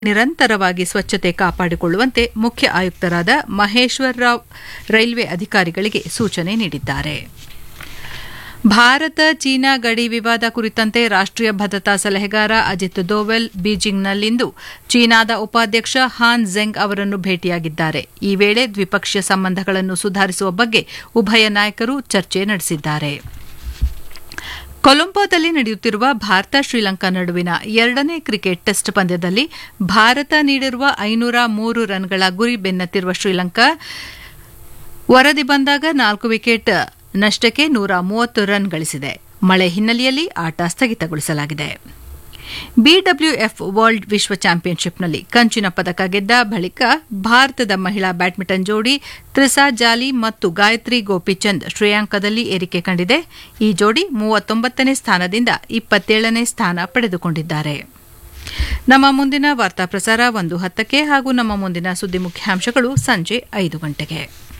ನಿರಂತರವಾಗಿ ಸ್ವಚ್ಛತೆ ಕಾಪಾಡಿಕೊಳ್ಳುವಂತೆ ಮುಖ್ಯ ಆಯುಕ್ತರಾದ ಮಹೇಶ್ವರ್ ರಾವ್ ರೈಲ್ವೆ ಅಧಿಕಾರಿಗಳಿಗೆ ಸೂಚನೆ ನೀಡಿದ್ದಾರೆ ಭಾರತ ಚೀನಾ ಗಡಿ ವಿವಾದ ಕುರಿತಂತೆ ರಾಷ್ಟ್ರೀಯ ಭದ್ರತಾ ಸಲಹೆಗಾರ ಅಜಿತ್ ದೋವೆಲ್ ಬೀಜಿಂಗ್ನಲ್ಲಿಂದು ಚೀನಾದ ಉಪಾಧ್ಯಕ್ಷ ಹಾನ್ ಝೆಂಗ್ ಅವರನ್ನು ಭೇಟಿಯಾಗಿದ್ದಾರೆ ಈ ವೇಳೆ ದ್ವಿಪಕ್ಷೀಯ ಸಂಬಂಧಗಳನ್ನು ಸುಧಾರಿಸುವ ಬಗ್ಗೆ ಉಭಯ ನಾಯಕರು ಚರ್ಚೆ ನಡೆಸಿದ್ದಾರೆ ಕೊಲಂಬೋದಲ್ಲಿ ನಡೆಯುತ್ತಿರುವ ಭಾರತ ಶ್ರೀಲಂಕಾ ನಡುವಿನ ಎರಡನೇ ಕ್ರಿಕೆಟ್ ಟೆಸ್ಟ್ ಪಂದ್ಯದಲ್ಲಿ ಭಾರತ ನೀಡಿರುವ ಐನೂರ ಮೂರು ರನ್ಗಳ ಗುರಿ ಬೆನ್ನತ್ತಿರುವ ಶ್ರೀಲಂಕಾ ವರದಿ ಬಂದಾಗ ನಾಲ್ಕು ವಿಕೆಟ್ ನಷ್ಟಕ್ಕೆ ನೂರ ಮೂವತ್ತು ರನ್ ಗಳಿಸಿದೆ ಮಳೆ ಹಿನ್ನೆಲೆಯಲ್ಲಿ ಆಟ ಸ್ಥಗಿತಗೊಳಿಸಲಾಗಿದೆ ಬಿಡಬ್ಲ್ಯೂಎಫ್ ವರ್ಲ್ಡ್ ವಿಶ್ವ ಚಾಂಪಿಯನ್ಶಿಪ್ನಲ್ಲಿ ಕಂಚಿನ ಪದಕ ಗೆದ್ದ ಬಳಿಕ ಭಾರತದ ಮಹಿಳಾ ಬ್ಯಾಡ್ಮಿಂಟನ್ ಜೋಡಿ ತ್ರಿಸಾ ಜಾಲಿ ಮತ್ತು ಗಾಯತ್ರಿ ಗೋಪಿಚಂದ್ ಶ್ರೇಯಾಂಕದಲ್ಲಿ ಏರಿಕೆ ಕಂಡಿದೆ ಈ ಜೋಡಿ ಮೂವತ್ತೊಂಬತ್ತನೇ ಸ್ಥಾನದಿಂದ ಇಪ್ಪತ್ತೇಳನೇ ಸ್ಥಾನ ಪಡೆದುಕೊಂಡಿದ್ದಾರೆ ನಮ್ಮ ಮುಂದಿನ ವಾರ್ತಾ ಪ್ರಸಾರ ಒಂದು ಹತ್ತಕ್ಕೆ ಹಾಗೂ ನಮ್ಮ ಮುಂದಿನ ಸುದ್ದಿ ಮುಖ್ಯಾಂಶಗಳು ಸಂಜೆ ಐದು ಗಂಟೆಗೆ